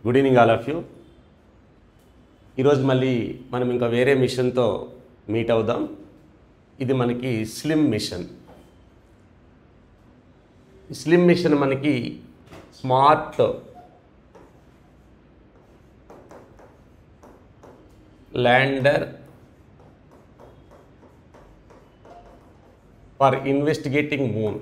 good evening all of you ఈరోజు మళ్ళీ మనం ఇంకా వేరే మిషన్తో మీట్ అవుదాం ఇది మనకి స్లిమ్ మిషన్ స్లిమ్ మిషన్ మనకి smart lander for investigating moon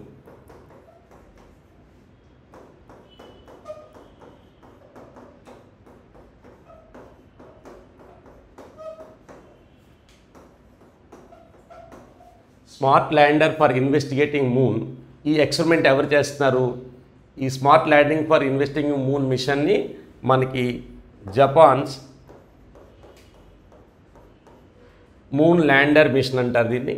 smart lander for investigating moon ఈ ఎక్స్పెరిమెంట్ ఎవరు చేస్తున్నారు ఈ smart landing for investigating moon మిషన్ని మనకి జపాన్స్ మూన్ ల్యాండర్ మిషన్ అంటారు దీన్ని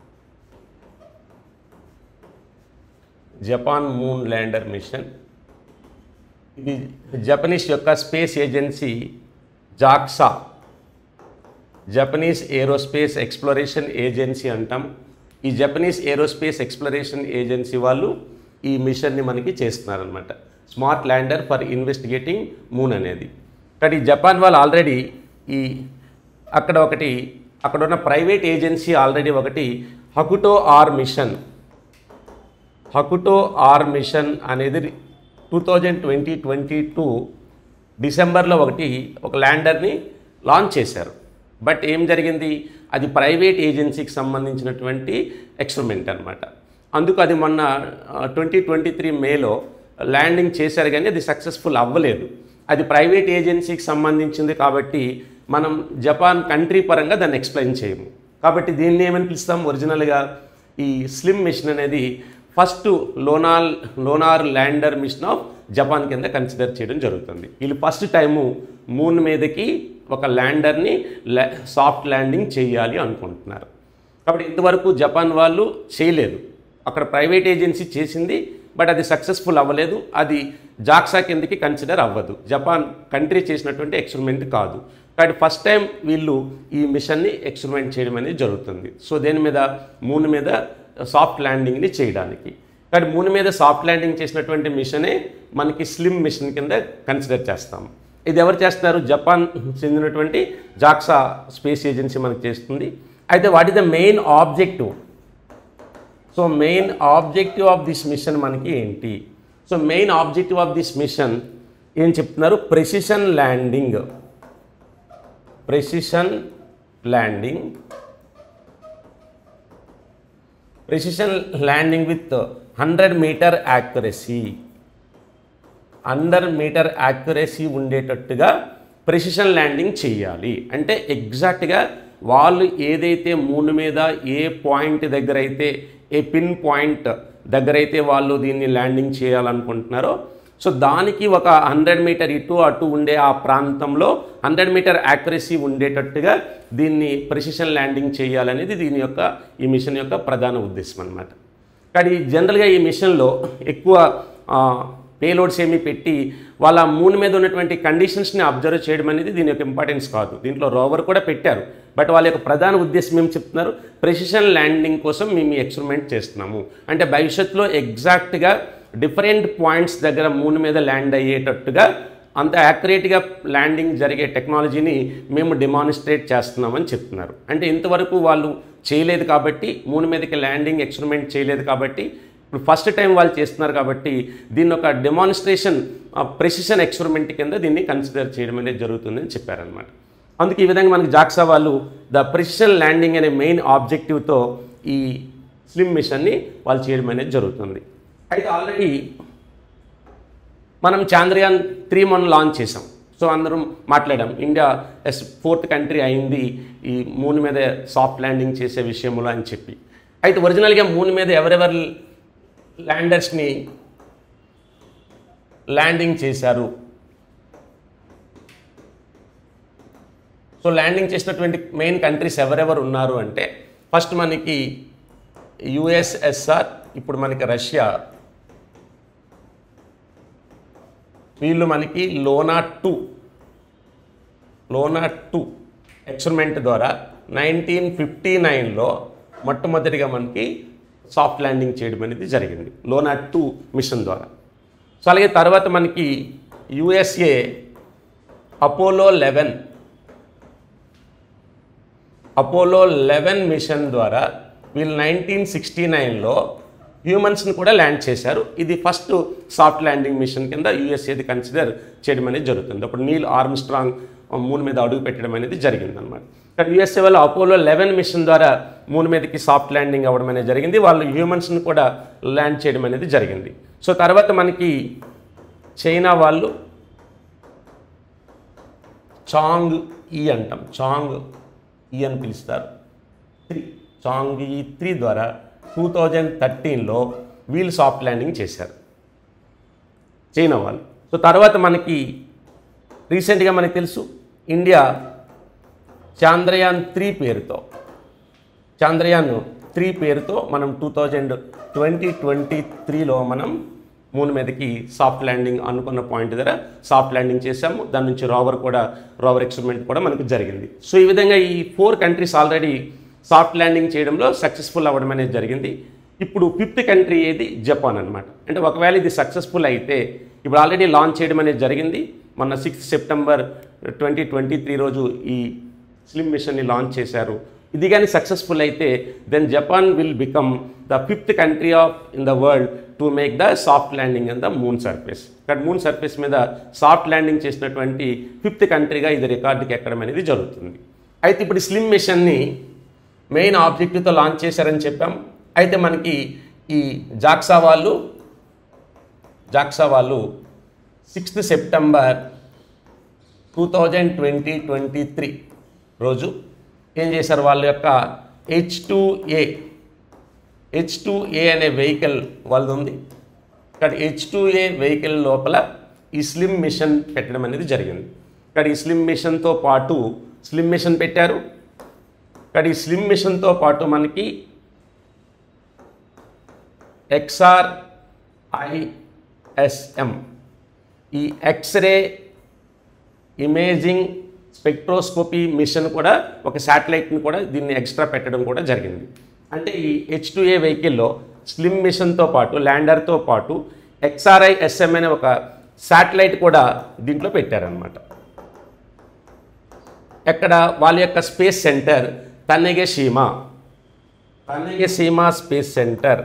జపాన్ మూన్ ల్యాండర్ మిషన్ ఇది జపనీస్ యొక్క space agency JAXA Japanese aerospace exploration agency అంటాం ఈ జపనీస్ ఏరోస్పేస్ ఎక్స్ప్లోరేషన్ ఏజెన్సీ వాళ్ళు ఈ మిషన్ని మనకి చేస్తున్నారనమాట smart lander for investigating moon అనేది కానీ జపాన్ వాళ్ళు ఆల్రెడీ ఈ అక్కడ ఒకటి అక్కడ ఉన్న ప్రైవేట్ ఏజెన్సీ ఆల్రెడీ ఒకటి Hakuto R mission Hakuto R mission అనేది two thousand twenty twenty two డిసెంబర్లో ఒకటి ఒక ల్యాండర్ని లాంచ్ చేశారు బట్ ఏం జరిగింది అది ప్రైవేట్ ఏజెన్సీకి సంబంధించినటువంటి ఎక్స్పెరిమెంట్ అనమాట అందుకు అది మొన్న ట్వంటీ ట్వంటీ త్రీ మేలో ల్యాండింగ్ చేశారు కానీ అది సక్సెస్ఫుల్ అవ్వలేదు అది ప్రైవేట్ ఏజెన్సీకి సంబంధించింది కాబట్టి మనం జపాన్ కంట్రీ పరంగా దాన్ని ఎక్స్ప్లెయిన్ చేయము కాబట్టి దీన్ని ఏమని పిలుస్తాం ఒరిజినల్గా ఈ స్లిమ్ మిషన్ అనేది first lunar lunar lander mission of Japan కింద కన్సిడర్ చేయడం జరుగుతుంది వీళ్ళు ఫస్ట్ టైము మూన్ మీదకి ఒక ల్యాండర్ని సాఫ్ట్ ల్యాండింగ్ చేయాలి అనుకుంటున్నారు కాబట్టి ఇంతవరకు జపాన్ వాళ్ళు చేయలేదు అక్కడ ప్రైవేట్ ఏజెన్సీ చేసింది బట్ అది సక్సెస్ఫుల్ అవ్వలేదు అది జాక్సా కిందకి కన్సిడర్ అవ్వదు జపాన్ కంట్రీ చేసినటువంటి ఎక్స్పెరిమెంట్ కాదు కాబట్టి ఫస్ట్ టైం వీళ్ళు ఈ మిషన్ని ఎక్స్పెరిమెంట్ చేయడం అనేది జరుగుతుంది సో దేని మీద మూన్ మీద సాఫ్ట్ ల్యాండింగ్ని చేయడానికి కానీ మూన్ మీద సాఫ్ట్ ల్యాండింగ్ చేసినటువంటి మిషనే మనకి స్లిమ్ మిషన్ కింద కన్సిడర్ చేస్తాం ఇది ఎవరు చేస్తున్నారు జపాన్ చెందినటువంటి జాక్సా స్పేస్ ఏజెన్సీ మనకి చేస్తుంది అయితే what is the main objective so main objective of this mission మనకి ఏంటి so main objective of this mission ఏం చెప్తున్నారు precision landing precision landing precision landing with hundred metre accuracy hundred metre accuracy ఉండేటట్టుగా precision landing చేయాలి అంటే ఎగ్జాక్ట్గా వాళ్ళు ఏదైతే మూన్ మీద ఏ పాయింట్ దగ్గర అయితే ఏ పిన్ పాయింట్ దగ్గర అయితే వాళ్ళు దీన్ని ల్యాండింగ్ చేయాలనుకుంటున్నారో సో దానికి ఒక హండ్రెడ్ మీటర్ ఇటు అటు ఉండే ఆ ప్రాంతంలో హండ్రెడ్ మీటర్ యాక్యురసీ ఉండేటట్టుగా దీన్ని ప్రెసిషన్ ల్యాండింగ్ చేయాలనేది దీని యొక్క ఈ మిషన్ యొక్క ప్రధాన ఉద్దేశం అనమాట కానీ జనరల్గా ఈ మిషన్లో ఎక్కువ పేలోడ్స్ ఏమి పెట్టి వాళ్ళ మూన్ మీద ఉన్నటువంటి కండిషన్స్ని అబ్జర్వ్ చేయడం అనేది దీని యొక్క ఇంపార్టెన్స్ కాదు దీంట్లో రోవర్ కూడా పెట్టారు బట్ వాళ్ళ యొక్క ప్రధాన ఉద్దేశం ఏం చెప్తున్నారు ప్రెసిషన్ ల్యాండింగ్ కోసం మేము ఈ ఎక్స్పెరిమెంట్ చేస్తున్నాము అంటే భవిష్యత్తులో ఎగ్జాక్ట్గా డిఫరెంట్ పాయింట్స్ దగ్గర మూన్ మీద ల్యాండ్ అయ్యేటట్టుగా అంత యాక్యురేట్గా ల్యాండింగ్ జరిగే టెక్నాలజీని మేము డెమాన్స్ట్రేట్ చేస్తున్నామని చెప్తున్నారు అంటే ఇంతవరకు వాళ్ళు చేయలేదు కాబట్టి మూన్ మీదకి ల్యాండింగ్ ఎక్స్పెరిమెంట్ చేయలేదు కాబట్టి ఇప్పుడు ఫస్ట్ టైం వాళ్ళు చేస్తున్నారు కాబట్టి దీన్ని ఒక డెమాన్స్ట్రేషన్ ప్రెసిషన్ ఎక్స్పెరిమెంట్ కింద దీన్ని కన్సిడర్ చేయడం అనేది జరుగుతుందని చెప్పారనమాట అందుకే ఈ విధంగా మనకి జాక్సా వాళ్ళు ద ప్రెసిషన్ ల్యాండింగ్ అనే మెయిన్ ఆబ్జెక్టివ్తో ఈ స్లిమ్ మిషన్ని వాళ్ళు చేయడం అనేది జరుగుతుంది అయితే ఆల్రెడీ మనం చాంద్రయాన్ త్రీ మనం లాంచ్ చేసాం సో అందరం మాట్లాడాం ఇండియా ఎస్ ఫోర్త్ కంట్రీ అయింది ఈ మూన్ మీద సాఫ్ట్ ల్యాండింగ్ చేసే విషయంలో అని చెప్పి అయితే ఒరిజినల్గా మూన్ మీద ఎవరెవరు ల్యాండర్స్ని ల్యాండింగ్ చేశారు సో ల్యాండింగ్ చేసినటువంటి మెయిన్ కంట్రీస్ ఎవరెవరు ఉన్నారు అంటే ఫస్ట్ మనకి యుఎస్ఎస్ఆర్ ఇప్పుడు మనకి రష్యా వీళ్ళు మనకి Luna two Luna two experiment ద్వారా నైన్టీన్ ఫిఫ్టీ నైన్లో మొట్టమొదటిగా మనకి సాఫ్ట్ ల్యాండింగ్ చేయడం అనేది జరిగింది లోనా టూ మిషన్ ద్వారా సో అలాగే తర్వాత మనకి USA Apollo eleven Apollo eleven mission ద్వారా వీళ్ళు నైన్టీన్ సిక్స్టీ నైన్లో హ్యూమన్స్ని కూడా ల్యాండ్ చేశారు ఇది ఫస్ట్ సాఫ్ట్ ల్యాండింగ్ మిషన్ కింద యూఎస్ఏది కన్సిడర్ చేయడం అనేది జరుగుతుంది అప్పుడు నీల్ ఆర్మ్స్ట్రాంగ్ మూన్ మీద అడుగు పెట్టడం అనేది జరిగింది అనమాట ఇక్కడ యూఎస్ఏ వాళ్ళు అపోలో లెవెన్ మిషన్ ద్వారా మూన్ మీదకి సాఫ్ట్ ల్యాండింగ్ అవ్వడం అనేది జరిగింది వాళ్ళు హ్యూమన్స్ని కూడా ల్యాండ్ చేయడం అనేది జరిగింది సో తర్వాత మనకి చైనా వాళ్ళు చాంగ్ ఈ అంటాం చాంగ్ ఈ అని పిలుస్తారు త్రీ చాంగ్ ఈ త్రీ ద్వారా టూ థౌజండ్ థర్టీన్లో వీల్ సాఫ్ట్ ల్యాండింగ్ చేశారు చైనా వాళ్ళు సో తర్వాత మనకి రీసెంట్గా మనకి తెలుసు ఇండియా చాంద్రయాన్ త్రీ పేరుతో చాంద్రయాన్ త్రీ పేరుతో మనం టూ థౌజండ్ ట్వంటీ ట్వంటీ త్రీలో మనం మూన్ మీదకి సాఫ్ట్ ల్యాండింగ్ అనుకున్న పాయింట్ దగ్గర సాఫ్ట్ ల్యాండింగ్ చేశాము దాని నుంచి రోవర్ కూడా రోవర్ ఎక్స్పెరిమెంట్ కూడా మనకు జరిగింది సో ఈ విధంగా ఈ four countries already soft landing చేయడంలో సక్సెస్ఫుల్ అవ్వడం అనేది జరిగింది ఇప్పుడు ఫిఫ్త్ కంట్రీ ఏది జపాన్ అనమాట అంటే ఒకవేళ ఇది సక్సెస్ఫుల్ అయితే ఇప్పుడు ఆల్రెడీ లాంచ్ చేయడం అనేది జరిగింది మొన్న sixth September twenty twenty three రోజు ఈ స్లిమ్ మిషన్ని లాంచ్ చేశారు ఇది కానీ సక్సెస్ఫుల్ అయితే then Japan will become the fifth country of in the world to make the soft landing in the moon surface ఇక్కడ మూన్ సర్ఫేస్ మీద సాఫ్ట్ ల్యాండింగ్ చేసినటువంటి ఫిఫ్త్ కంట్రీగా ఇది రికార్డుకి ఎక్కడం అనేది జరుగుతుంది అయితే ఇప్పుడు స్లిమ్ మిషన్ని మెయిన్ ఆబ్జెక్టివ్తో లాంచ్ చేశారని చెప్పాం అయితే మనకి ఈ జాక్సా వాళ్ళు జాక్సా వాళ్ళు sixth September two thousand twenty twenty three రోజు ఏం చేశారు వాళ్ళ యొక్క H two A H two A అనే వెహికల్ వాళ్ళది ఉంది ఇక్కడ హెచ్ టూ ఏ వెహికల్ లోపల ఈ స్లిమ్ మిషన్ పెట్టడం అనేది జరిగింది ఇక్కడ ఈ స్లిమ్ మిషన్తో పాటు స్లిమ్ మిషన్ పెట్టారు ఇక్కడ ఈ స్లిమ్ మిషన్తో పాటు మనకి ఎక్స్ఆర్ ఐఎస్ఎం ఈ ఎక్స్రే ఇమేజింగ్ స్పెక్ట్రోస్కోపీ మిషన్ కూడా ఒక శాటిలైట్ని కూడా దీన్ని ఎక్స్ట్రా పెట్టడం కూడా జరిగింది అంటే ఈ హెచ్ టూ ఏ వెహికల్లో స్లిమ్ మిషన్తో పాటు ల్యాండర్తో పాటు ఎక్స్ఆర్ఐ ఎస్ఎం అనే ఒక శాటిలైట్ కూడా దీంట్లో పెట్టారనమాట ఎక్కడ వాళ్ళ యొక్క space centre Tanegashima Tanegashima space centre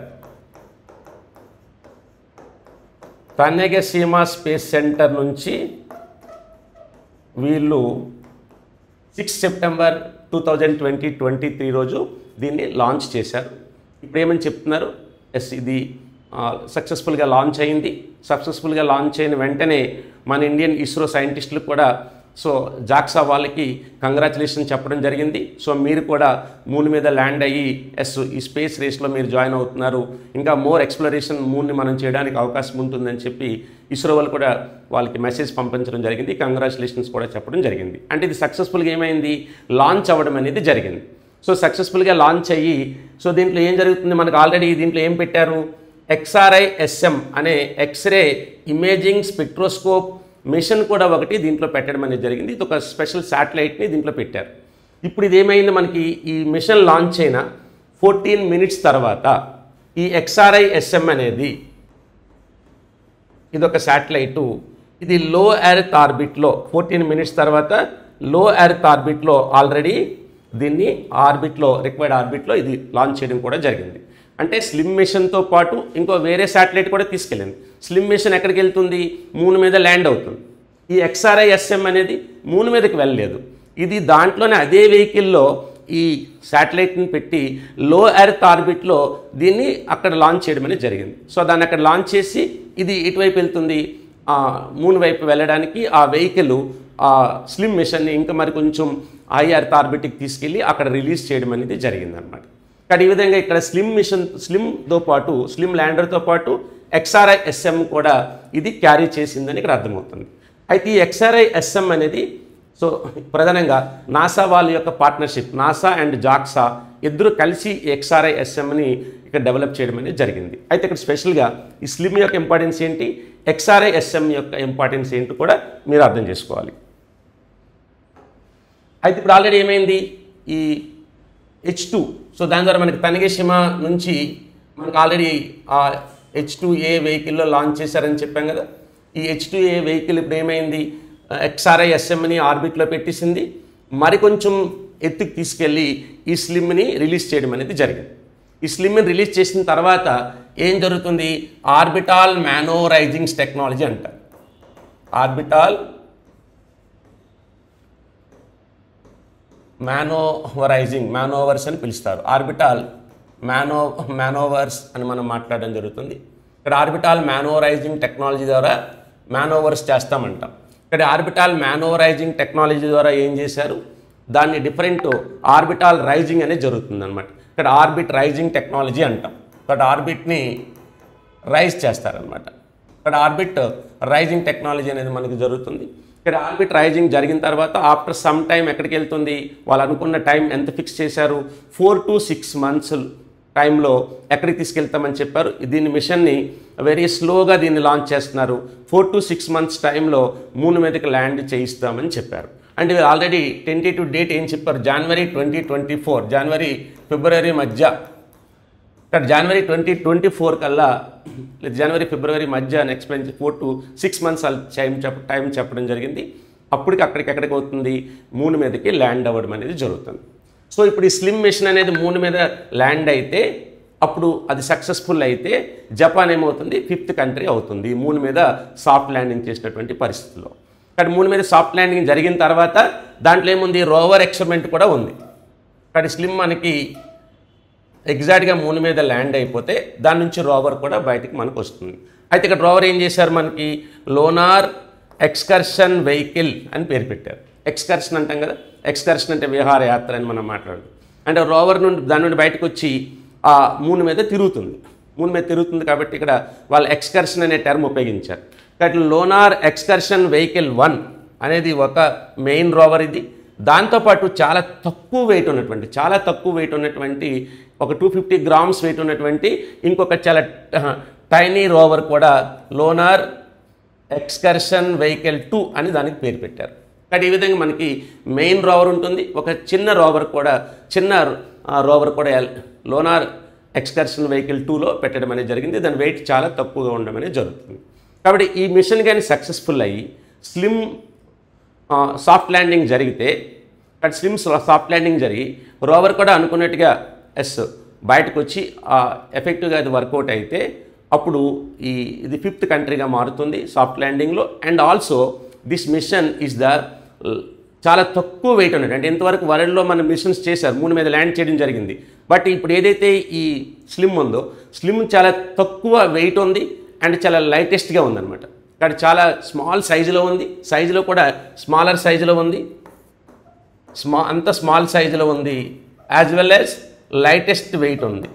Tanegashima space centre నుంచి వీళ్ళు six September two thousand twenty twenty three రోజు దీన్ని లాంచ్ చేశారు ఇప్పుడు ఏమని చెప్తున్నారు ఎస్ ఇది సక్సెస్ఫుల్గా లాంచ్ అయింది సక్సెస్ఫుల్గా లాంచ్ అయిన వెంటనే మన ఇండియన్ ఇస్రో సైంటిస్టులు కూడా సో జాక్సా వాళ్ళకి కంగ్రాచులేషన్ చెప్పడం జరిగింది సో మీరు కూడా మూన్ మీద ల్యాండ్ అయ్యి ఎస్ ఈ స్పేస్ రేస్లో మీరు జాయిన్ అవుతున్నారు ఇంకా మోర్ ఎక్స్ప్లోరేషన్ మూన్ని మనం చేయడానికి అవకాశం ఉంటుందని చెప్పి ఇస్రో వాళ్ళు కూడా వాళ్ళకి మెసేజ్ పంపించడం జరిగింది కంగ్రాచులేషన్స్ కూడా చెప్పడం జరిగింది అంటే ఇది సక్సెస్ఫుల్గా ఏమైంది లాంచ్ అవ్వడం అనేది జరిగింది సో సక్సెస్ఫుల్గా లాంచ్ అయ్యి సో దీంట్లో ఏం జరుగుతుంది మనకు ఆల్రెడీ దీంట్లో ఏం పెట్టారు ఎక్స్ఆర్ఐ ఎస్ఎం అనే ఎక్స్రే ఇమేజింగ్ స్పెక్ట్రోస్కోప్ మిషన్ కూడా ఒకటి దీంట్లో పెట్టడం అనేది జరిగింది ఇది ఒక స్పెషల్ శాటిలైట్ని దీంట్లో పెట్టారు ఇప్పుడు ఇది ఏమైంది మనకి ఈ మిషన్ లాంచ్ అయిన ఫోర్టీన్ మినిట్స్ తర్వాత ఈ ఎక్స్ఆర్ఐ ఎస్ఎం అనేది ఇది ఒక శాటిలైటు ఇది లో ఎర్త్ ఆర్బిట్లో ఫోర్టీన్ మినిట్స్ తర్వాత లో ఎర్త్ ఆర్బిట్లో ఆల్రెడీ దీన్ని ఆర్బిట్లో రిక్వైర్డ్ ఆర్బిట్లో ఇది లాంచ్ చేయడం కూడా జరిగింది అంటే స్లిమ్ మిషన్తో పాటు ఇంకో వేరే శాటిలైట్ కూడా తీసుకెళ్ళింది స్లిమ్ మిషన్ ఎక్కడికి వెళ్తుంది మూన్ మీద ల్యాండ్ అవుతుంది ఈ ఎక్స్ఆర్ఐ ఎస్ఎం అనేది మూన్ మీదకి వెళ్ళలేదు ఇది దాంట్లోనే అదే వెహికల్లో ఈ శాటిలైట్ని పెట్టి లో ఎర్త్ ఆర్బిట్లో దీన్ని అక్కడ లాంచ్ చేయడం అనేది జరిగింది సో దాన్ని అక్కడ లాంచ్ చేసి ఇది ఇటువైపు వెళ్తుంది ఆ మూన్ వైపు వెళ్ళడానికి ఆ వెహికల్ ఆ స్లిమ్ మిషన్ని ఇంకా మరి కొంచెం హై ఎర్త్ ఆర్బిట్కి తీసుకెళ్ళి అక్కడ రిలీజ్ చేయడం అనేది జరిగిందనమాట కానీ ఈ విధంగా ఇక్కడ స్లిమ్ మిషన్ స్లిమ్తో పాటు స్లిమ్ ల్యాండర్తో పాటు ఎక్స్ఆర్ఐ ఎస్ఎం కూడా ఇది క్యారీ చేసిందని ఇక్కడ అర్థమవుతుంది అయితే ఈ ఎక్స్ఆర్ఐ ఎస్ఎం అనేది సో ప్రధానంగా నాసా వాళ్ళ యొక్క పార్ట్నర్షిప్ నాసా అండ్ జాక్సా ఇద్దరు కలిసి ఎక్స్ఆర్ఐ ఎస్ఎంని ఇక్కడ డెవలప్ చేయడం అనేది జరిగింది అయితే ఇక్కడ స్పెషల్గా ఈ స్లిమ్ యొక్క ఇంపార్టెన్స్ ఏంటి ఎక్స్ఆర్ఐ ఎస్ఎం యొక్క ఇంపార్టెన్స్ ఏంటి కూడా మీరు అర్థం చేసుకోవాలి అయితే ఇప్పుడు ఆల్రెడీ ఏమైంది ఈ హెచ్ టూ సో దాని ద్వారా మనకి తనిగేషిమ నుంచి మనకు ఆల్రెడీ ఆ హెచ్ టూ ఏ వెహికల్లో లాంచ్ చేశారని చెప్పాం కదా ఈ హెచ్ టూ ఏ వెహికల్ ఇప్పుడు ఏమైంది ఎక్స్ఆర్ఐ ఎస్ఎంని ఆర్బిట్లో పెట్టేసింది మరికొంచెం ఎత్తుకు తీసుకెళ్ళి ఈ స్లిమ్ని రిలీజ్ చేయడం అనేది జరిగింది ఈ స్లిమ్ని రిలీజ్ చేసిన తర్వాత ఏం జరుగుతుంది ఆర్బిటాల్ మ్యానోరైజింగ్స్ టెక్నాలజీ అంటారు ఆర్బిటాల్ మ్యానోవరైజింగ్ మ్యానోవర్స్ అని పిలుస్తారు ఆర్బిటాల్ మ్యానో మ్యానోవర్స్ అని మనం మాట్లాడడం జరుగుతుంది ఇక్కడ ఆర్బిటాల్ మ్యానోరైజింగ్ టెక్నాలజీ ద్వారా మ్యానోవర్స్ చేస్తామంటాం ఇక్కడ ఆర్బిటాల్ మ్యానోరైజింగ్ టెక్నాలజీ ద్వారా ఏం చేశారు దాన్ని డిఫరెంట్ ఆర్బిటాల్ రైజింగ్ అనేది జరుగుతుంది అనమాట ఇక్కడ ఆర్బిట్ రైజింగ్ టెక్నాలజీ అంటాం ఇక్కడ ఆర్బిట్ని రైజ్ చేస్తారనమాట ఇక్కడ ఆర్బిట్ రైజింగ్ టెక్నాలజీ అనేది మనకి జరుగుతుంది ఇక్కడ ఆర్బిట్ రైజింగ్ జరిగిన తర్వాత ఆఫ్టర్ సమ్ టైం ఎక్కడికి వెళ్తుంది వాళ్ళు అనుకున్న టైం ఎంత ఫిక్స్ చేశారు ఫోర్ టు సిక్స్ మంత్స్ టైంలో ఎక్కడికి తీసుకెళ్తామని చెప్పారు దీని మిషన్ని వెరీ స్లోగా దీన్ని లాంచ్ చేస్తున్నారు ఫోర్ టు సిక్స్ మంత్స్ టైంలో మూన్ మీదకి ల్యాండ్ చేయిస్తామని చెప్పారు అంటే ఆల్రెడీ టెంటేటివ్ డేట్ ఏం చెప్పారు జనవరి ట్వంటీ ట్వంటీ ఫోర్ జనవరి ఫిబ్రవరి మధ్య ఇక్కడ జనవరి ట్వంటీ ట్వంటీ ఫోర్ కల్లా లేదా జనవరి ఫిబ్రవరి మధ్య next month four to six months time చెప్ప టైం చెప్పడం జరిగింది అప్పటికి అక్కడికి ఎక్కడికి అవుతుంది మూన్ మీదకి ల్యాండ్ అవ్వడం అనేది జరుగుతుంది సో ఇప్పుడు ఈ స్లిమ్ మిషన్ అనేది మూన్ మీద ల్యాండ్ అయితే అప్పుడు అది సక్సెస్ఫుల్ అయితే జపాన్ ఏమవుతుంది ఫిఫ్త్ కంట్రీ అవుతుంది మూన్ మీద సాఫ్ట్ ల్యాండింగ్ చేసినటువంటి పరిస్థితుల్లో కానీ మూన్ మీద సాఫ్ట్ ల్యాండింగ్ జరిగిన తర్వాత దాంట్లో ఏముంది రోవర్ ఎక్స్పెరిమెంట్ కూడా ఉంది కానీ స్లిమ్ మనకి ఎగ్జాక్ట్గా మూన్ మీద ల్యాండ్ అయిపోతే దాని నుంచి రోవర్ కూడా బయటికి మనకు వస్తుంది అయితే ఇక్కడ రోవర్ ఏం చేశారు మనకి లోనార్ ఎక్స్కర్షన్ వెహికల్ అని పేరు పెట్టారు ఎక్స్కర్షన్ అంటాం కదా ఎక్స్కర్షన్ అంటే విహారయాత్ర అని మనం మాట్లాడదు అంటే రోవర్ నుండి దాని నుండి బయటకు వచ్చి ఆ మూన్ మీద తిరుగుతుంది మూన్ మీద తిరుగుతుంది కాబట్టి ఇక్కడ వాళ్ళు ఎక్స్కర్షన్ అనే టర్మ్ ఉపయోగించారు కాబట్టి లోనార్ ఎక్స్కర్షన్ వెహికల్ వన్ అనేది ఒక మెయిన్ రోవర్ ఇది దాంతోపాటు చాలా తక్కువ వెయిట్ ఉన్నటువంటి చాలా తక్కువ వెయిట్ ఉన్నటువంటి ఒక టూ ఫిఫ్టీ గ్రామ్స్ వెయిట్ ఉన్నటువంటి ఇంకొక చాలా టైనీ రోవర్ కూడా లోనార్ ఎక్స్కర్షన్ వెహికల్ టూ అని దానికి పేరు పెట్టారు కాబట్టి ఈ విధంగా మనకి మెయిన్ రోవర్ ఉంటుంది ఒక చిన్న రోవర్ కూడా చిన్న రోవర్ కూడా ఎల్- లోనార్ ఎక్స్కర్షన్ వెహికల్ టూలో పెట్టడం అనేది జరిగింది దాని వెయిట్ చాలా తక్కువగా ఉండడం అనేది జరుగుతుంది కాబట్టి ఈ మిషన్ కానీ సక్సెస్ఫుల్ అయ్యి స్లిమ్ ఆ, సాఫ్ట్ ల్యాండింగ్ జరిగితే అక్కడ స్లిమ్ సాఫ్ట్ ల్యాండింగ్ జరిగి రోవర్ కూడా అనుకున్నట్టుగా ఎస్ బయటకు వచ్చి ఆ, ఎఫెక్టివ్గా అది వర్కౌట్ అయితే అప్పుడు ఈ ఇది ఫిఫ్త్ కంట్రీగా మారుతుంది సాఫ్ట్ ల్యాండింగ్లో and also this mission is the చాలా తక్కువ వెయిట్ ఉన్నట్టు అంటే ఇంతవరకు వరల్డ్లో మన మిషన్స్ చేశారు మూడు మీద ల్యాండ్ చేయడం జరిగింది బట్ ఇప్పుడు ఏదైతే ఈ స్లిమ్ ఉందో స్లిమ్ చాలా తక్కువ వెయిట్ ఉంది అండ్ చాలా లైటెస్ట్గా ఉందన్నమాట కాబట్టి చాలా స్మాల్ సైజులో ఉంది సైజులో కూడా స్మాలర్ సైజులో ఉంది స్మా అంత స్మాల్ సైజులో ఉంది as well as lightest weight ఉంది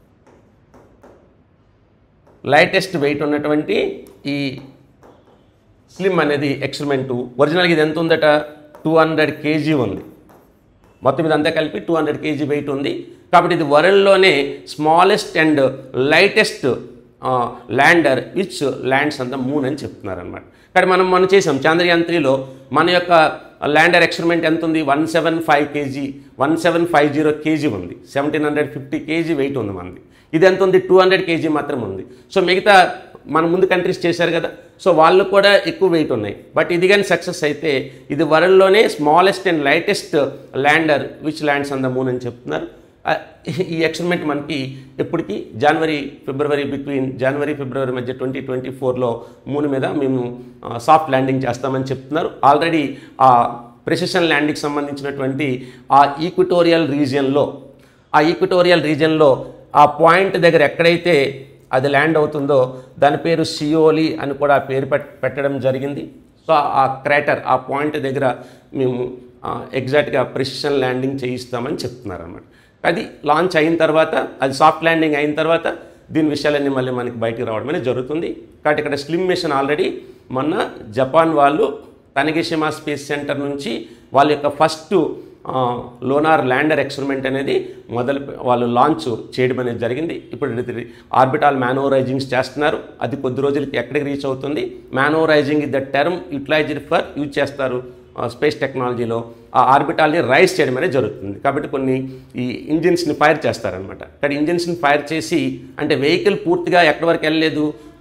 లైటెస్ట్ వెయిట్ ఉన్నటువంటి ఈ స్లిమ్ అనేది ఎక్స్పెరిమెంటు ఒరిజినల్గా ఇది ఎంత ఉందట టూ హండ్రెడ్ కేజీ ఉంది మొత్తం ఇదంతా కలిపి టూ హండ్రెడ్ కేజీ వెయిట్ ఉంది కాబట్టి ఇది వరల్డ్లోనే smallest and lightest lander which lands on the moon అని చెప్తున్నారు అనమాట కానీ మనం మనం చేసాం చంద్రయాన్ త్రీలో మన యొక్క ల్యాండర్ ఎక్స్పెరిమెంట్ ఎంత ఉంది one seven five KG one seven five zero KG ఉంది seventeen hundred fifty KG weight ఉంది మనది ఇది ఎంత ఉంది టూ హండ్రెడ్ కేజీ మాత్రం ఉంది సో మిగతా మన ముందు కంట్రీస్ చేశారు కదా సో వాళ్ళు కూడా ఎక్కువ వెయిట్ ఉన్నాయి బట్ ఇది కానీ సక్సెస్ అయితే ఇది వరల్డ్లోనే smallest and lightest lander which lands on the moon అని చెప్తున్నారు ఆ, ఈ ఎక్స్పెరిమెంట్ మనకి ఎప్పటికీ జనవరి ఫిబ్రవరి బిట్వీన్ జనవరి ఫిబ్రవరి మధ్య ట్వంటీ ట్వంటీ ఫోర్లో మూన్ మీద మేము సాఫ్ట్ ల్యాండింగ్ చేస్తామని చెప్తున్నారు ఆల్రెడీ ఆ ప్రెసిషన్ ల్యాండింగ్కి సంబంధించినటువంటి ఆ ఈక్విటోరియల్ రీజియన్లో ఆ ఈక్విటోరియల్ రీజియన్లో ఆ పాయింట్ దగ్గర ఎక్కడైతే అది ల్యాండ్ అవుతుందో దాని పేరు సియోలి అని కూడా ఆ పేరు పెట్- పెట్టడం జరిగింది సో ఆ క్రాటర్ ఆ పాయింట్ దగ్గర మేము ఎగ్జాక్ట్గా ప్రెసిషన్ ల్యాండింగ్ చేయిస్తామని చెప్తున్నారు అనమాట అది లాంచ్ అయిన తర్వాత అది సాఫ్ట్ ల్యాండింగ్ అయిన తర్వాత దీని విషయాలన్నీ మళ్ళీ మనకి బయటికి రావడం అనేది జరుగుతుంది కాబట్టి ఇక్కడ స్లిమ్ మిషన్ ఆల్రెడీ మొన్న జపాన్ వాళ్ళు తనగిషిమా స్పేస్ సెంటర్ నుంచి వాళ్ళ యొక్క ఫస్ట్ లోనార్ ల్యాండర్ ఎక్స్పెరిమెంట్ అనేది మొదలు వాళ్ళు లాంచ్ చేయడం అనేది జరిగింది ఇప్పుడు ఇది ఆర్బిటాల్ మ్యానోరైజింగ్స్ చేస్తున్నారు అది కొద్ది రోజులకి ఎక్కడికి రీచ్ అవుతుంది manoeuvring is the term utilised for use చేస్తారు స్పేస్ టెక్నాలజీలో ఆ ఆర్బిటాల్ని రైజ్ చేయడం అనేది జరుగుతుంది కాబట్టి కొన్ని ఈ ఇంజిన్స్ని ఫైర్ చేస్తారనమాట కానీ ఇంజిన్స్ని ఫైర్ చేసి అంటే వెహికల్ పూర్తిగా ఎక్కడి వరకు వెళ్ళలేదు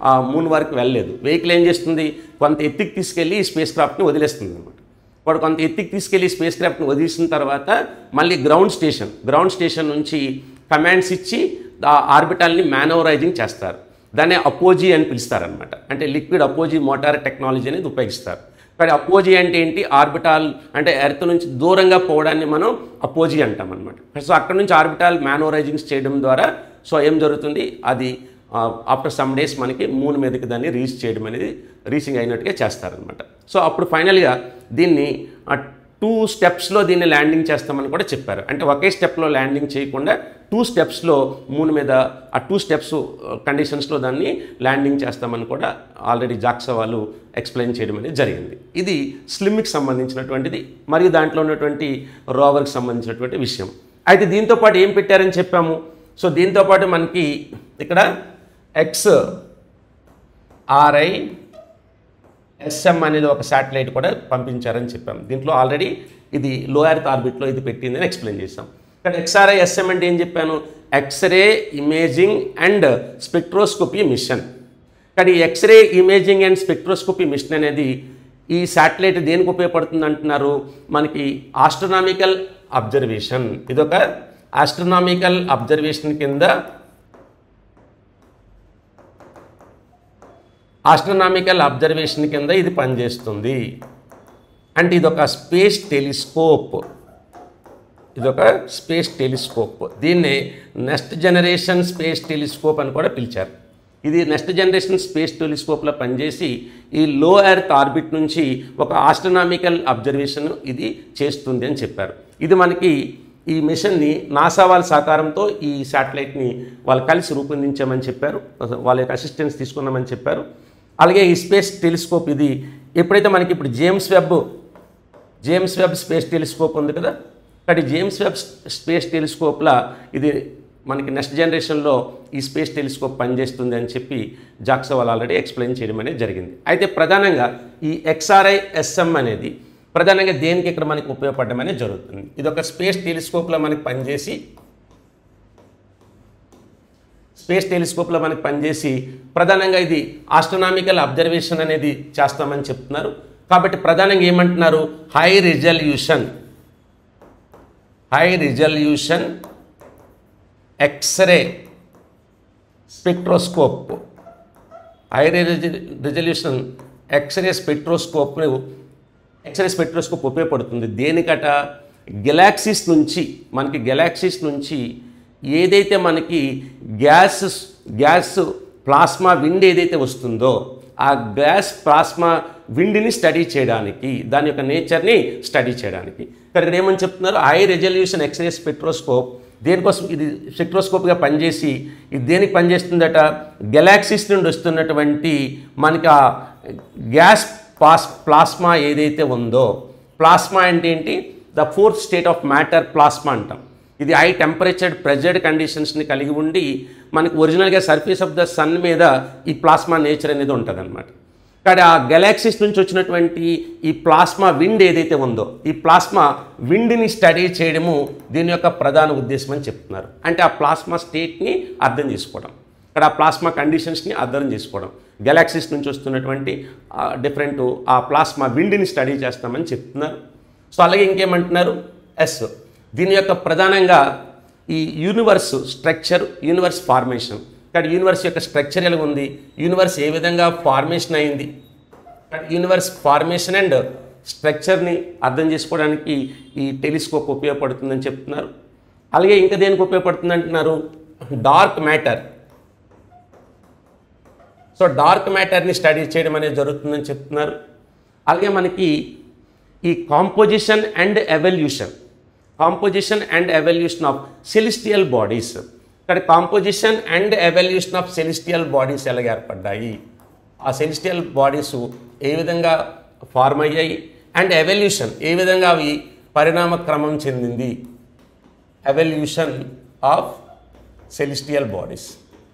ఆ మూన్ వరకు వెళ్ళలేదు వెహికల్ ఏం చేస్తుంది కొంత ఎత్తుకి తీసుకెళ్ళి ఈ స్పేస్ క్రాఫ్ట్ని వదిలేస్తుంది అనమాట వాడు కొంత ఎత్తుకి తీసుకెళ్ళి స్పేస్ క్రాఫ్ట్ని వదిలేసిన తర్వాత మళ్ళీ గ్రౌండ్ స్టేషన్ గ్రౌండ్ స్టేషన్ నుంచి కమాండ్స్ ఇచ్చి ఆ ఆర్బిటాల్ని మ్యానోవరైజింగ్ చేస్తారు దాన్ని అపోజీ అని పిలుస్తారనమాట అంటే లిక్విడ్ అపోజీ మోటార్ టెక్నాలజీ అనేది ఉపయోగిస్తారు కానీ అపోజీ అంటే ఏంటి ఆర్బిటాల్ అంటే ఎర్త్ నుంచి దూరంగా పోవడాన్ని మనం అపోజీ అంటాం అనమాట సో అక్కడ నుంచి ఆర్బిటాల్ మ్యానోరైజింగ్స్ చేయడం ద్వారా సో ఏం జరుగుతుంది అది ఆఫ్టర్ సమ్ డేస్ మనకి మూన్ మీదకి దాన్ని రీచ్ చేయడం అనేది రీచింగ్ అయినట్టుగా చేస్తారనమాట సో అప్పుడు ఫైనల్గా దీన్ని టూ స్టెప్స్లో దీన్ని ల్యాండింగ్ చేస్తామని కూడా చెప్పారు అంటే ఒకే స్టెప్లో ల్యాండింగ్ చేయకుండా టూ స్టెప్స్లో మూన్ మీద ఆ టూ స్టెప్స్ కండిషన్స్లో దాన్ని ల్యాండింగ్ చేస్తామని కూడా ఆల్రెడీ జాక్సా వాళ్ళు ఎక్స్ప్లెయిన్ చేయడం అనేది జరిగింది ఇది స్లిమ్కి సంబంధించినటువంటిది మరియు దాంట్లో ఉన్నటువంటి రోవర్కి సంబంధించినటువంటి విషయం అయితే దీంతో పాటు ఏం పెట్టారని చెప్పాము సో దీంతో పాటు మనకి ఇక్కడ ఎక్స్ ఆర్ఐ ఎస్ఎం అనేది ఒక శాటిలైట్ కూడా పంపించారని చెప్పాం దీంట్లో ఆల్రెడీ ఇది లో ఎర్త్ ఆర్బిట్లో ఇది పెట్టిందని ఎక్స్ప్లెయిన్ చేసాం ఇక్కడ ఎక్స్ఆర్ఐ ఎస్ఎం అంటే ఏం చెప్పాను x-ray imaging and spectroscopy mission కానీ ఈ x-ray imaging and spectroscopy mission అనేది ఈ శాటిలైట్ దేనికి ఉపయోగపడుతుంది అంటున్నారు మనకి ఆస్ట్రనామికల్ అబ్జర్వేషన్ ఇదొక ఆస్ట్రనామికల్ అబ్జర్వేషన్ కింద ఆస్ట్రనామికల్ అబ్జర్వేషన్ కింద ఇది పనిచేస్తుంది అంటే ఇదొక స్పేస్ టెలిస్కోప్ ఇదొక స్పేస్ టెలిస్కోప్ దీన్ని నెక్స్ట్ జనరేషన్ స్పేస్ టెలిస్కోప్ అని కూడా పిలిచారు ఇది నెక్స్ట్ జనరేషన్ స్పేస్ టెలిస్కోప్లో పనిచేసి ఈ లో ఎర్త్ ఆర్బిట్ నుంచి ఒక ఆస్ట్రనామికల్ అబ్జర్వేషన్ ఇది చేస్తుంది అని చెప్పారు ఇది మనకి ఈ మిషన్ని నాసా వాళ్ళ సహకారంతో ఈ శాటిలైట్ని వాళ్ళు కలిసి రూపొందించామని చెప్పారు వాళ్ళ యొక్క అసిస్టెన్స్ తీసుకున్నామని చెప్పారు అలాగే ఈ స్పేస్ టెలిస్కోప్ ఇది ఎప్పుడైతే మనకి ఇప్పుడు James Webb James Webb space telescope ఉంది కదా కాబట్టి జేమ్స్ వెబ్ స్పేస్ టెలిస్కోప్లా ఇది మనకి నెక్స్ట్ జనరేషన్లో ఈ స్పేస్ టెలిస్కోప్ పనిచేస్తుంది అని చెప్పి జాక్సా వాళ్ళు ఆల్రెడీ ఎక్స్ప్లెయిన్ చేయడం అనేది జరిగింది అయితే ప్రధానంగా ఈ ఎక్స్ఆర్ఐ ఎస్ఎం అనేది ప్రధానంగా దేనికి ఇక్కడ మనకి ఉపయోగపడడం అనేది జరుగుతుంది ఇది ఒక స్పేస్ టెలిస్కోప్లో మనకి పనిచేసి స్పేస్ టెలిస్కోప్లో మనకి పనిచేసి ప్రధానంగా ఇది ఆస్ట్రనామికల్ అబ్జర్వేషన్ అనేది చేస్తామని చెప్తున్నారు కాబట్టి ప్రధానంగా ఏమంటున్నారు high resolution high resolution x-ray spectroscope high resolution x-ray స్పెక్ట్రోస్కోప్ను ఎక్స్రే స్పెక్ట్రోస్కోప్ ఉపయోగపడుతుంది దేనికట గెలాక్సీస్ నుంచి మనకి గెలాక్సీస్ నుంచి ఏదైతే మనకి గ్యాస్ గ్యాస్ ప్లాస్మా విండ్ ఏదైతే వస్తుందో ఆ గ్యాస్ ప్లాస్మా విండ్ని స్టడీ చేయడానికి దాని యొక్క నేచర్ని స్టడీ చేయడానికి ఇక్కడ ఏమని చెప్తున్నారు హై రెజల్యూషన్ ఎక్స్రే స్పెక్ట్రోస్కోప్ దేనికోసం ఇది స్పెక్ట్రోస్కోప్గా పనిచేసి ఇది దేనికి పనిచేస్తుందట గెలాక్సీస్ నుండి వస్తున్నటువంటి మనకి ఆ గ్యాస్ పాస్ ప్లాస్మా ఏదైతే ఉందో ప్లాస్మా అంటే ఏంటి the fourth state of matter plasma అంటాం ఇది హై టెంపరేచర్ ప్రెజర్డ్ కండిషన్స్ని కలిగి ఉండి మనకి ఒరిజినల్గా సర్ఫేస్ ఆఫ్ ద సన్ మీద ఈ ప్లాస్మా నేచర్ అనేది ఉంటుంది అనమాట కానీ ఆ గెలాక్సీస్ నుంచి వచ్చినటువంటి ఈ ప్లాస్మా విండ్ ఏదైతే ఉందో ఈ ప్లాస్మా విండ్ని స్టడీ చేయడము దీని యొక్క ప్రధాన ఉద్దేశం అని చెప్తున్నారు అంటే ఆ ప్లాస్మా స్టేట్ని అర్థం చేసుకోవడం ఇక్కడ ఆ ప్లాస్మా కండిషన్స్ని అర్థం చేసుకోవడం గెలాక్సీస్ నుంచి వస్తున్నటువంటి డిఫరెంట్ ఆ ప్లాస్మా విండ్ని స్టడీ చేస్తామని చెప్తున్నారు సో అలాగే ఇంకేమంటున్నారు ఎస్ దీని యొక్క ప్రధానంగా ఈ యూనివర్స్ స్ట్రక్చర్ యూనివర్స్ ఫార్మేషన్ ఇక్కడ యూనివర్స్ యొక్క స్ట్రక్చర్ ఎలా ఉంది యూనివర్స్ ఏ విధంగా ఫార్మేషన్ అయింది యూనివర్స్ ఫార్మేషన్ అండ్ స్ట్రక్చర్ని అర్థం చేసుకోవడానికి ఈ టెలిస్కోప్ ఉపయోగపడుతుందని చెప్తున్నారు అలాగే ఇంకా దేనికి ఉపయోగపడుతుంది అంటున్నారు డార్క్ మ్యాటర్ సో డార్క్ మ్యాటర్ని స్టడీ చేయడం అనేది జరుగుతుందని చెప్తున్నారు అలాగే మనకి ఈ composition and evolution composition and evolution of celestial bodies ఇక్కడ composition and evolution of celestial bodies ఎలాగ ఏర్పడ్డాయి ఆ సెలిస్టియల్ బాడీస్ ఏ విధంగా ఫార్మ్ అయ్యాయి అండ్ ఎవల్యూషన్ ఏ విధంగా అవి పరిణామ క్రమం చెందింది ఎవల్యూషన్ ఆఫ్ సెలిస్టియల్ బాడీస్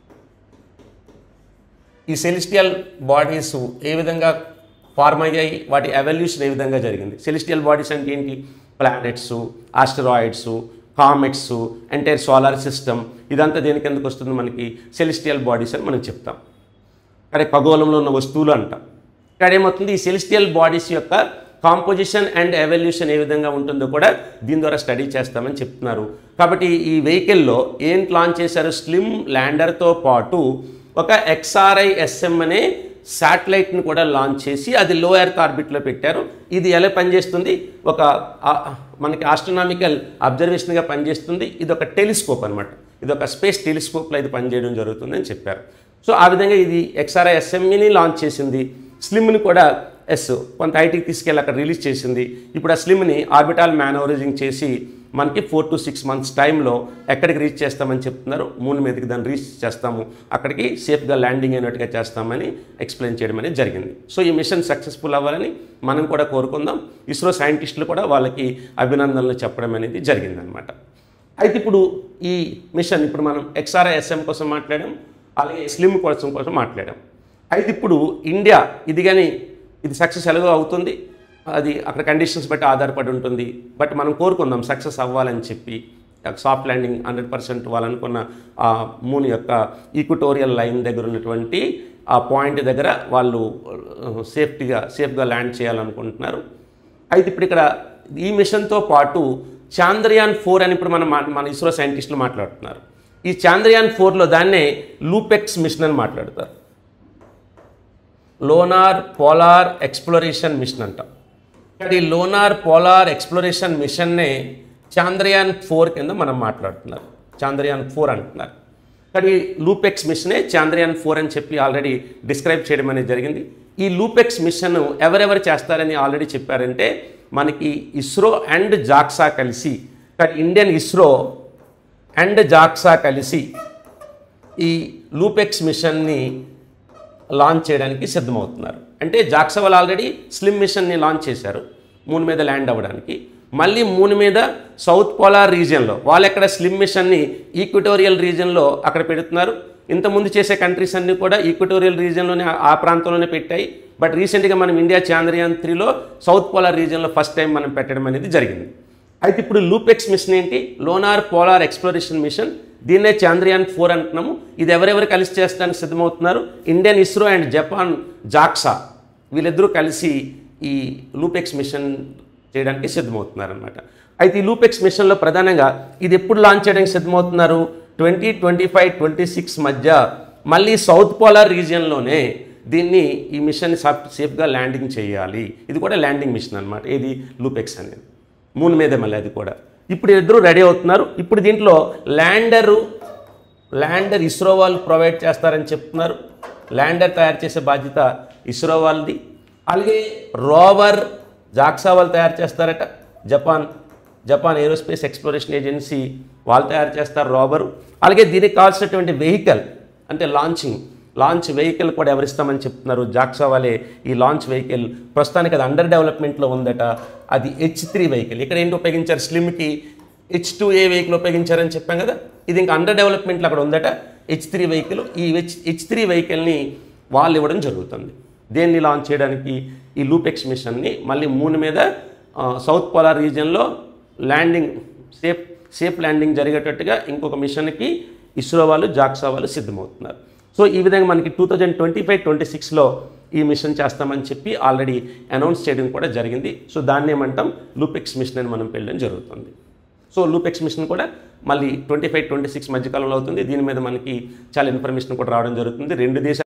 ఈ సెలిస్టియల్ బాడీస్ ఏ విధంగా ఫార్మ్ అయ్యాయి వాటి ఎవల్యూషన్ ఏ విధంగా జరిగింది సెలిస్టియల్ బాడీస్ అంటే ఏంటి planets asteroids comets entire solar system ఇదంతా దేని కిందకు వస్తుంది మనకి సెలిస్టియల్ బాడీస్ అని మనం చెప్తాం అదే ఖగోళంలో ఉన్న వస్తువులు అంటాం ఇక్కడ ఏమవుతుంది ఈ సెలిస్టియల్ బాడీస్ యొక్క కాంపోజిషన్ అండ్ ఎవల్యూషన్ ఏ విధంగా ఉంటుందో కూడా దీని ద్వారా స్టడీ చేస్తామని చెప్తున్నారు కాబట్టి ఈ వెహికల్లో ఏం లాంచ్ చేశారు స్లిమ్ ల్యాండర్తో పాటు ఒక ఎక్స్ఆర్ఐ ఎస్ఎం అనే శాటిలైట్ని కూడా లాంచ్ చేసి అది లో ఎర్త్ ఆర్బిట్లో పెట్టారు ఇది ఎలా పనిచేస్తుంది ఒక ఆ- మనకి ఆస్ట్రనామికల్ అబ్జర్వేషన్గా పనిచేస్తుంది ఇది ఒక టెలిస్కోప్ అనమాట ఇది ఒక స్పేస్ టెలిస్కోప్లో ఇది పనిచేయడం జరుగుతుందని చెప్పారు సో ఆ విధంగా ఇది ఎక్స్ఆర్ఐ ఎస్ఎంఈని లాంచ్ చేసింది స్లిమ్ని కూడా ఎస్ కొంత ఐటీకి తీసుకెళ్ళి అక్కడ రిలీజ్ చేసింది ఇప్పుడు ఆ స్లిమ్ని ఆర్బిటాల్ మ్యానోరైజింగ్ చేసి మనకి ఫోర్ టు సిక్స్ మంత్స్ టైంలో ఎక్కడికి రీచ్ చేస్తామని చెప్తున్నారు మూన్ మీదకి దాన్ని రీచ్ చేస్తాము అక్కడికి సేఫ్గా ల్యాండింగ్ అయినట్టుగా చేస్తామని ఎక్స్ప్లెయిన్ చేయడం అనేది జరిగింది సో ఈ మిషన్ సక్సెస్ఫుల్ అవ్వాలని మనం కూడా కోరుకుందాం ఇస్రో సైంటిస్టులు కూడా వాళ్ళకి అభినందనలు చెప్పడం అనేది జరిగిందనమాట అయితే ఇప్పుడు ఈ మిషన్ ఇప్పుడు మనం ఎక్స్ఆర్ఐ ఎస్ఎం కోసం మాట్లాడాం అలాగే స్లిమ్ కోసం కోసం మాట్లాడాం అయితే ఇప్పుడు ఇండియా ఇది కానీ ఇది సక్సెస్ ఎలాగో అవుతుంది అది అక్కడ కండిషన్స్ బట్టి ఆధారపడి ఉంటుంది బట్ మనం కోరుకుందాం సక్సెస్ అవ్వాలని చెప్పి సాఫ్ట్ ల్యాండింగ్ హండ్రెడ్ పర్సెంట్ వాళ్ళనుకున్న ఆ మూన్ యొక్క ఈక్వటోరియల్ లైన్ దగ్గర ఉన్నటువంటి ఆ పాయింట్ దగ్గర వాళ్ళు సేఫ్టీగా సేఫ్గా ల్యాండ్ చేయాలనుకుంటున్నారు అయితే ఇప్పుడు ఇక్కడ ఈ మిషన్తో పాటు చాంద్రయాన్ ఫోర్ అని ఇప్పుడు మనం మా- మన ఇస్రో సైంటిస్టులు మాట్లాడుతున్నారు ఈ చాంద్రయాన్ ఫోర్లో దాన్నే లూపెక్స్ మిషన్ అని మాట్లాడతారు లోనార్ పోలార్ ఎక్స్ప్లోరేషన్ మిషన్ అంటాం ఇక్కడ ఈ లోనార్ పోలార్ ఎక్స్ప్లోరేషన్ మిషన్నే చాంద్రయాన్ ఫోర్ కింద మనం మాట్లాడుతున్నారు చాంద్రయాన్ ఫోర్ అంటున్నారు కానీ లూపెక్స్ మిషనే చాంద్రయాన్ ఫోర్ అని చెప్పి ఆల్రెడీ డిస్క్రైబ్ చేయడం అనేది జరిగింది ఈ లూపెక్స్ మిషన్ ఎవరెవరు చేస్తారని ఆల్రెడీ చెప్పారంటే మనకి ఇస్రో అండ్ జాక్సా కలిసి కానీ ఇండియన్ ఇస్రో అండ్ జాక్సా కలిసి ఈ లూపెక్స్ మిషన్ని లాంచ్ చేయడానికి సిద్ధమవుతున్నారు అంటే జాక్సా వాళ్ళు ఆల్రెడీ స్లిమ్ మిషన్ని లాంచ్ చేశారు మూన్ మీద ల్యాండ్ అవ్వడానికి మళ్ళీ మూన్ మీద సౌత్ పోలార్ రీజియన్లో వాళ్ళు ఎక్కడ స్లిమ్ మిషన్ని ఈక్వటోరియల్ రీజియన్లో అక్కడ పెడుతున్నారు ఇంతకుముందు చేసే కంట్రీస్ అన్నీ కూడా ఈక్వటోరియల్ రీజియన్లోనే ఆ- ఆ ప్రాంతంలోనే పెట్టాయి బట్ రీసెంట్గా మనం ఇండియా చాంద్రయాన్ త్రీలో సౌత్ పోలార్ రీజియన్లో ఫస్ట్ టైం మనం పెట్టడం అనేది జరిగింది అయితే ఇప్పుడు లూపెక్స్ మిషన్ ఏంటి లోనార్ పోలార్ ఎక్స్ప్లోరేషన్ మిషన్ దీన్నే చాంద్రయాన్ ఫోర్ అంటున్నాము ఇది ఎవరెవరు కలిసి చేస్తానికి సిద్ధమవుతున్నారు Indian ISRO and Japan JAXA వీళ్ళిద్దరూ కలిసి ఈ లూపెక్స్ మిషన్ చేయడానికి సిద్ధమవుతున్నారు అనమాట అయితే ఈ లూపెక్స్ మిషన్లో ప్రధానంగా ఇది ఎప్పుడు లాంచ్ చేయడానికి సిద్ధమవుతున్నారు twenty twenty five twenty six మధ్య మళ్ళీ సౌత్ పోలార్ రీజియన్లోనే దీన్ని ఈ మిషన్ సేఫ్గా ల్యాండింగ్ చేయాలి ఇది కూడా ల్యాండింగ్ మిషన్ అనమాట ఇది లూపెక్స్ అనేది మూన్ మీదే మళ్ళీ అది కూడా ఇప్పుడు ఇద్దరు రెడీ అవుతున్నారు ఇప్పుడు దీంట్లో ల్యాండరు ల్యాండర్ ఇస్రో వాళ్ళు ప్రొవైడ్ చేస్తారని చెప్తున్నారు ల్యాండర్ తయారు చేసే బాధ్యత ఇస్రో వాళ్ళది అలాగే రోవర్ జాక్సా వాళ్ళు తయారు చేస్తారట Japan Japan Aerospace exploration Agency వాళ్ళు తయారు చేస్తారు రోవరు అలాగే దీనికి కావాల్సినటువంటి వెహికల్ అంటే లాంచింగ్ లాంచ్ వెహికల్ కూడా ఎవరిస్తామని చెప్తున్నారు జాక్సా వాళ్ళే ఈ లాంచ్ వెహికల్ ప్రస్తుతానికి అది అండర్ డెవలప్మెంట్లో ఉందట అది హెచ్ త్రీ వెహికల్ ఇక్కడ ఏంటి ఉపయోగించారు స్లిమ్కి హెచ్ టూ ఏ వెహికల్ ఉపయోగించారని చెప్పాం కదా ఇది ఇంకా అండర్ డెవలప్మెంట్లో అక్కడ ఉందట హెచ్ త్రీ వెహికల్ ఈ హెచ్ హెచ్ త్రీ వెహికల్ని వాళ్ళు ఇవ్వడం జరుగుతుంది దేన్ని లాంచ్ చేయడానికి ఈ లూపెక్స్ మిషన్ని మళ్ళీ మూన్ మీద ఆ, సౌత్ పోలార్ రీజియన్లో ల్యాండింగ్ సేఫ్ సేఫ్ ల్యాండింగ్ జరిగేటట్టుగా ఇంకొక మిషన్కి ఇస్రో వాళ్ళు జాక్సా వాళ్ళు సిద్ధమవుతున్నారు సో ఈ విధంగా మనకి two thousand twenty five twenty సిక్స్లో ఈ మిషన్ చేస్తామని చెప్పి ఆల్రెడీ అనౌన్స్ చేయడం కూడా జరిగింది సో దాన్ని ఏమంటాం లూపెక్స్ మిషన్ అని మనం పెళ్ళడం జరుగుతుంది సో లూపెక్స్ మిషన్ కూడా మళ్ళీ ట్వంటీ ఫైవ్ ట్వంటీ సిక్స్ మధ్యకాలంలో అవుతుంది దీని మీద మనకి చాలా ఇన్ఫర్మేషన్ కూడా రావడం జరుగుతుంది రెండు దేశాలు